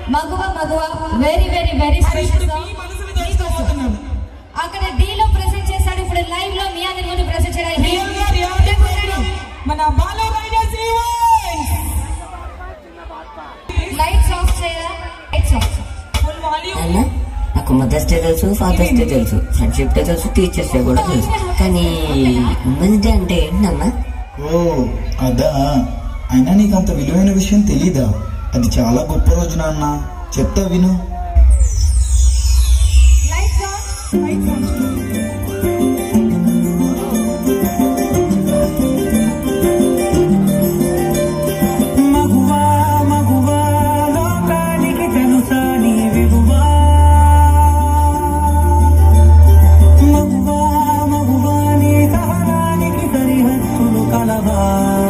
మగువ మగువ very very very మరి ఇప్పుడు స్పెషల్ మీ మనసుని తెలుసుకోబోతున్నాం అక్కడ D లో ప్రెజెంట్ చేశాడు ఇప్పుడు లైవ్ లో మీ అందరి ముందు ప్రెజెంట్ చేయడానికి రియల్ గా రియాలిటీ ప్రోగ్రామ్ మన Balu riders events lights off చేయరా లైట్స్ ఆఫ్ ఫుల్ వాల్యూమ్ అన్న నాకు మదర్స్ డే తెలుసు ఫాదర్స్ డే తెలుసు ఫ్రెండ్షిప్ డే తెలుసు టీచర్స్ డే కూడా తెలుసు కానీ ఉమెన్స్ డే అంటే ఏంటన్నా ఓ అదా అయినా నీకు అంత విలువైన విషయం తెలీదా అది చాలా గొప్ప రోజు నాన్న చెప్తా విను లైట్స్ ఆఫ్ లైట్స్ ఆఫ్ మగువా మగువా లోకానికి తెలుసా నీ విలువా మగువా మగువా నీ సహనానికి సరిహద్దులు కలవా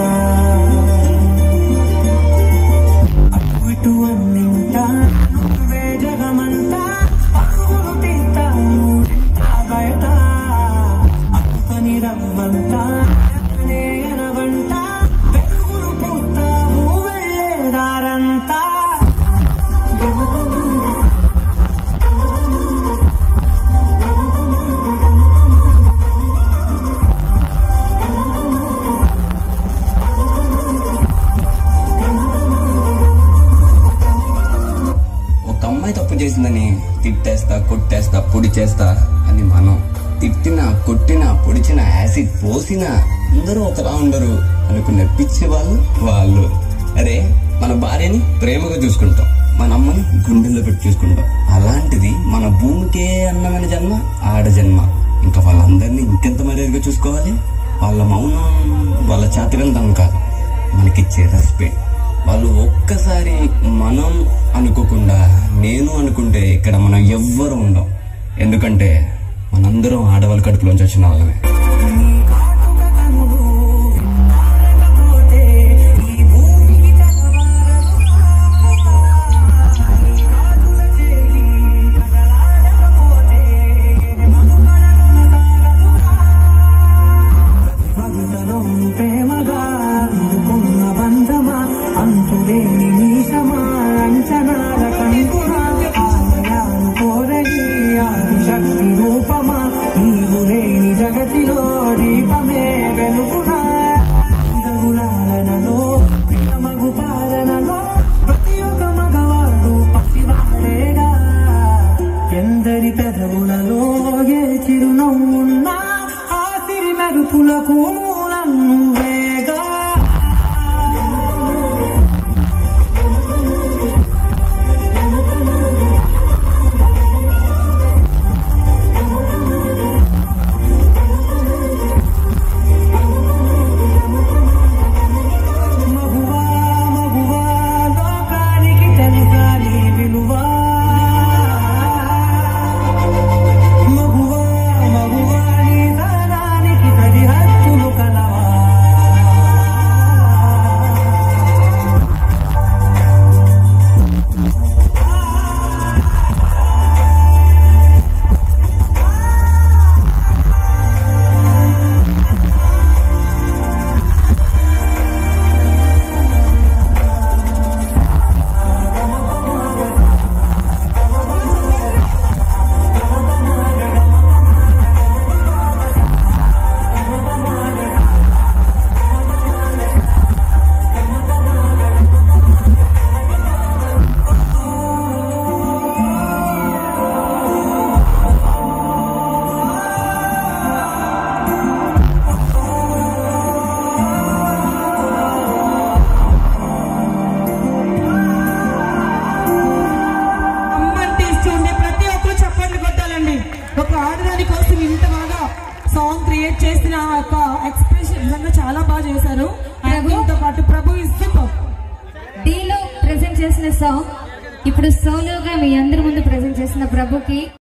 అటు ఇటు అన్నింటా నువ్వే జగమంతా పరుగులు తీస్తా నువ్వింటా బయట అక్కని రమ్మంతా ఎక్కనే ఎనవంట వెలుగులు పూస్తావు వెళ్ళేదారంతా ఒక అమ్మాయి తప్పు చేసిందని తిట్టేస్తా కొట్టేస్తా పొడి చేస్తా అని మనం తిట్టినా కొట్టినా పొడిచిన యాసిడ్ పోసినా అందరూ ఒకలా ఉండరు అనుకునే పిచ్చి వాళ్ళు వాళ్ళు అరే మన భార్యని ప్రేమగా చూసుకుంటాం మన అమ్మని గుండెల్లో పెట్టి చూసుకుంటాం అలాంటిది మన భూమికే అన్నమైన జన్మ ఆడ జన్మ ఇంకా వాళ్ళందరినీ ఇంకెంత మర్యాదగా చూసుకోవాలి వాళ్ళ మౌనం వాళ్ళ చాతిరంతం కాదు మనకిచ్చే రెస్పెక్ట్ వాళ్ళు ఒక్కసారి మనం అనుకోకుండా నేను అనుకుంటే ఇక్కడ మనం ఎవ్వరు ఉండం ఎందుకంటే మనందరం ఆడవాళ్ళ కడుపులోంచి వచ్చిన వాళ్ళమే భక్తలం ప్రేమగా అందుకున్న బంధమా అంతులేని నీసమా అంచనాల కంకుమా ఆలయాలు కోరగి ఆదిశక్తి రూపమా నీవు లేని జగతిలో దీపమే వెలుగునా గుణాలనలో ప్రియమగు పాలనలో ప్రతి ఒక్క మగవాడు పసివాడేగా ఎందరి పెదవులలో ఏ చిరునవ్వున్నా ఆ సిరి మెరుపులకు మూలం వేగా మగువా మగువా లోకానికి తెలుసా నీ విలువా మగువా మగువా నీ సహనానికి సరిహద్దులు కలవా అమ్మని తీస్తుండే ప్రతి ఒక్కరు చప్పట్లు కొట్టాలండి ఒక ఆడదాని కోసం ఇంత బాగా సాంగ్ క్రియేట్ చేసిన ఆ యొక్క ఎక్స్ప్రెషన్ నిజంగా చాలా బాగా చేశారు ప్రభు. తో పాటు ప్రభు ఇస్ సూపర్ D లో ప్రెజెంట్ చేసిన సాంగ్ ఇప్పుడు సోలోగా మీ అందరి ముందు ప్రెజెంట్ చేసిన ప్రభుకి